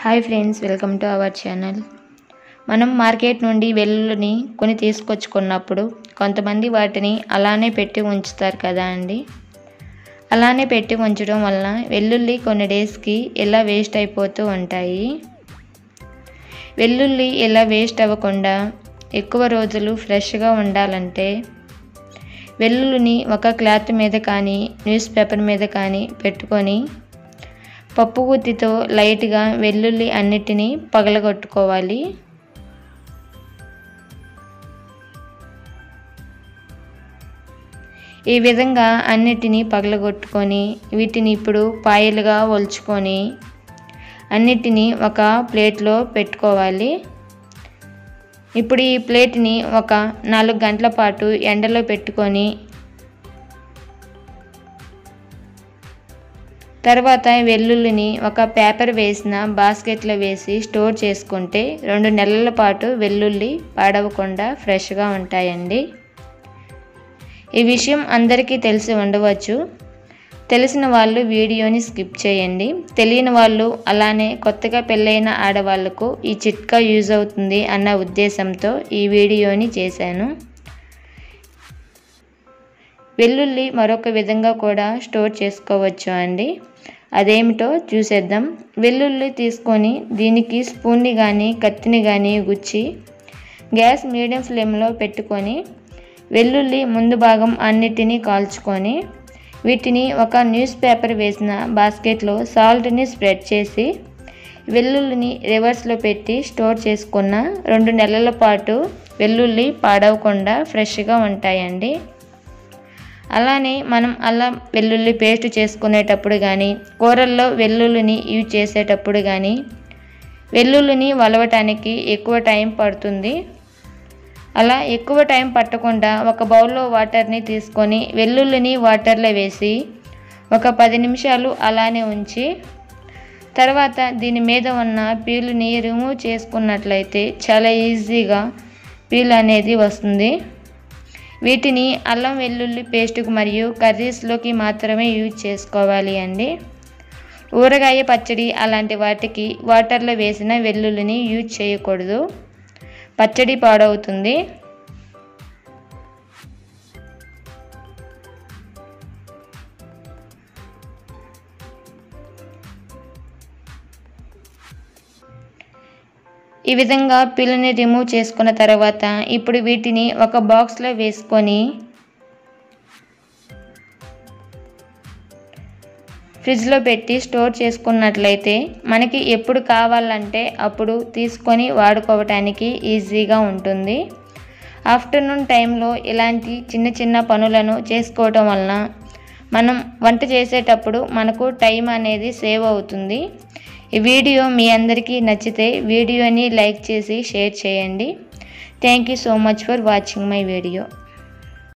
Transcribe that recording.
hi friends welcome to our channel మనం market నుండి వెల్లుల్లిని కొని తీసుకొచ్చుకున్నప్పుడు కొంతమంది వాటిని అలానే పెట్టి ఉంచుతారు కదా అండి అలానే పెట్టి ఉంచడం వలన వెల్లుల్లి కొన్ని డేస్కి ఇలా వేస్ట్ అయిపోతూ ఉంటాయి వెల్లుల్లి ఇలా వేస్ట్ అవ్వకుండా ఎక్కువ రోజులు ఫ్రెష్గా ఉండాలంటే వెల్లుల్లిని ఒక క్లాత్ మీద కానీ న్యూస్ పేపర్ మీద కానీ పెట్టుకొని పప్పు గుత్తితో లైట్గా వెల్లుల్లి అన్నిటినీ పగలగొట్టుకోవాలి ఈ విధంగా అన్నిటినీ పగలగొట్టుకొని వీటిని ఇప్పుడు పాయలుగా ఒలుచుకొని అన్నిటినీ ఒక ప్లేట్లో పెట్టుకోవాలి ఇప్పుడు ఈ ప్లేట్ని ఒక నాలుగు గంటల పాటు ఎండలో పెట్టుకొని తర్వాత వెల్లుల్లిని ఒక పేపర్ వేసిన బాస్కెట్లో వేసి స్టోర్ చేసుకుంటే రెండు నెలల పాటు వెల్లుల్లి పాడవకుండా ఫ్రెష్గా ఉంటాయండి ఈ విషయం అందరికీ తెలిసి ఉండవచ్చు తెలిసిన వాళ్ళు వీడియోని స్కిప్ చేయండి తెలియని వాళ్ళు అలానే కొత్తగా పెళ్ళైన ఆడవాళ్లకు ఈ చిట్కా యూజ్ అవుతుంది అన్న ఉద్దేశంతో ఈ వీడియోని చేశాను వెల్లుల్లి మరొక విధంగా కూడా స్టోర్ చేసుకోవచ్చు అండి అదేమిటో చూసేద్దాం వెల్లుల్లి తీసుకొని దీనికి స్పూన్ని కానీ కత్తిని కానీ గుచ్చి గ్యాస్ మీడియం ఫ్లేమ్లో పెట్టుకొని వెల్లుల్లి ముందు భాగం అన్నిటినీ కాల్చుకొని వీటిని ఒక న్యూస్ పేపర్ వేసిన బాస్కెట్లో సాల్ట్ని స్ప్రెడ్ చేసి వెల్లుల్లిని రివర్స్లో పెట్టి స్టోర్ చేసుకున్న రెండు నెలల పాటు వెల్లుల్లి పాడవకుండా ఫ్రెష్గా ఉంటాయండి అలానే మనం అల్లం వెల్లుల్లి పేస్ట్ చేసుకునేటప్పుడు కానీ కూరల్లో వెల్లుల్లిని యూజ్ చేసేటప్పుడు కానీ వెల్లుల్లిని వలవటానికి ఎక్కువ టైం పడుతుంది అలా ఎక్కువ టైం పట్టకుండా ఒక బౌల్లో వాటర్ని తీసుకొని వెల్లుల్లిని వాటర్లో వేసి ఒక పది నిమిషాలు అలానే ఉంచి తర్వాత దీని మీద ఉన్న పీలుని రిమూవ్ చేసుకున్నట్లయితే చాలా ఈజీగా పీల్ అనేది వస్తుంది వీటిని అల్లం వెల్లుల్లి పేస్టుకు మరియు కర్రీస్లోకి మాత్రమే యూజ్ చేసుకోవాలి అండి ఊరగాయ పచ్చడి అలాంటి వాటికి వాటర్లో వేసిన వెల్లుల్లిని యూజ్ చేయకూడదు పచ్చడి పాడవుతుంది ఈ విధంగా పిల్లని రిమూవ్ చేసుకున్న తర్వాత ఇప్పుడు వీటిని ఒక బాక్స్లో వేసుకొని ఫ్రిడ్జ్లో పెట్టి స్టోర్ చేసుకున్నట్లయితే మనకి ఎప్పుడు కావాలంటే అప్పుడు తీసుకొని వాడుకోవటానికి ఈజీగా ఉంటుంది ఆఫ్టర్నూన్ టైంలో ఇలాంటి చిన్న చిన్న పనులను చేసుకోవటం వలన మనం వంట చేసేటప్పుడు మనకు టైం అనేది సేవ్ అవుతుంది ఈ వీడియో మీ అందరికీ నచ్చితే వీడియోని లైక్ చేసి షేర్ చేయండి thank you so much for watching my video